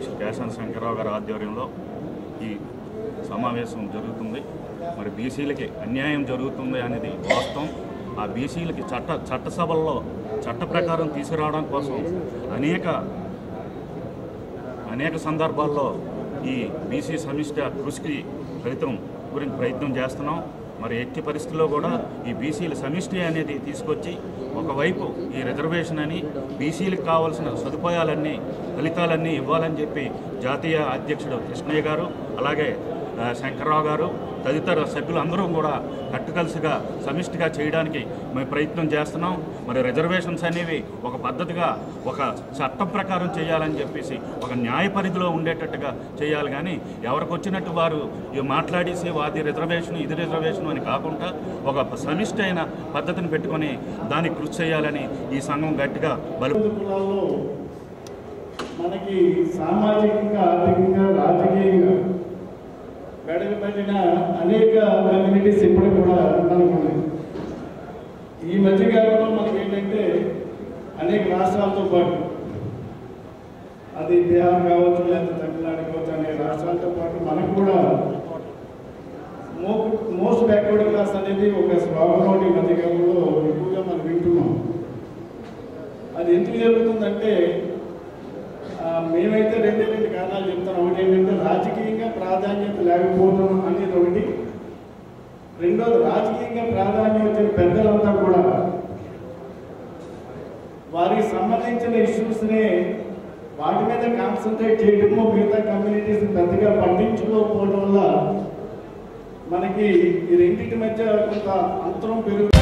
అధ్యక్షులు కేశాన శంకర్రావు గారి ఆధ్వర్యంలో ఈ సమావేశం జరుగుతుంది మరి బీసీలకి అన్యాయం జరుగుతుంది అనేది వాస్తవం ఆ బీసీలకి చట్ట చట్టసభల్లో చట్ట ప్రకారం తీసుకురావడం కోసం అనేక అనేక సందర్భాల్లో ఈ బీసీ సమిష్టి కృషికి ఫలితం గురించి ప్రయత్నం చేస్తున్నాం మరి ఎట్టి పరిస్థితుల్లో కూడా ఈ బీసీల సమిష్టి అనేది తీసుకొచ్చి ఒకవైపు ఈ రిజర్వేషన్ అని బీసీలకు కావాల్సిన సదుపాయాలన్నీ ఫలితాలన్నీ ఇవ్వాలని చెప్పి జాతీయ అధ్యక్షుడు కృష్ణయ్య గారు అలాగే ఆ, శంకర్రావు గారు తదితర సభ్యులందరూ కూడా కట్టుకలిసిగా సమిష్టిగా చేయడానికి మేము ప్రయత్నం చేస్తున్నాం మరి రిజర్వేషన్స్ అనేవి ఒక పద్ధతిగా ఒక చట్టం ప్రకారం చేయాలని చెప్పేసి ఒక న్యాయ పరిధిలో ఉండేటట్టుగా చేయాలి కానీ ఎవరికి వచ్చినట్టు వారు ఇవి మాట్లాడేసి వాది రిజర్వేషన్ ఇది రిజర్వేషన్ అని కాకుండా ఒక సమిష్టి అయిన పద్ధతిని పెట్టుకొని దానికి కృషి చేయాలని ఈ సంఘం గట్టిగా బలు కులాల్లో మనకి సామాజికంగా ఆర్థికంగా రాజకీయంగా వెడగబడిన అనేక కమ్యూనిటీస్ ఇప్పుడు కూడా మనకున్నాయి ఈ మధ్యకాలంలో మనకి ఏంటంటే అనేక రాష్ట్రాలతో పాటు అది బీహార్ కావచ్చు లేదా తమిళనాడు కావచ్చు అనే రాష్ట్రాలతో పాటు మనకు కూడా మో మోస్ట్ బ్యాక్వర్డ్ క్లాస్ అనేది ఒక స్లోగన్ ఈ మధ్యకాలంలో ఎక్కువగా మనం వింటున్నాం అది ఎందుకు జరుగుతుందంటే ఆ, మేమైతే రెండే రెండు కారణాలు చెప్తాను ఒకటి ఏంటంటే రాజకీయంగా ప్రాధాన్యత లేకపోవడం అనేది ఒకటి రెండోది రాజకీయంగా ప్రాధాన్యం వచ్చిన పెద్దలంతా కూడా వారికి సంబంధించిన ఇష్యూస్ని వాటి మీద కాన్సన్ట్రేట్ చేయడము మిగతా కమ్యూనిటీస్ పెద్దగా పట్టించుకోకపోవడం వల్ల మనకి ఈ రెండింటి మధ్య కొంత అంతరం పెరుగు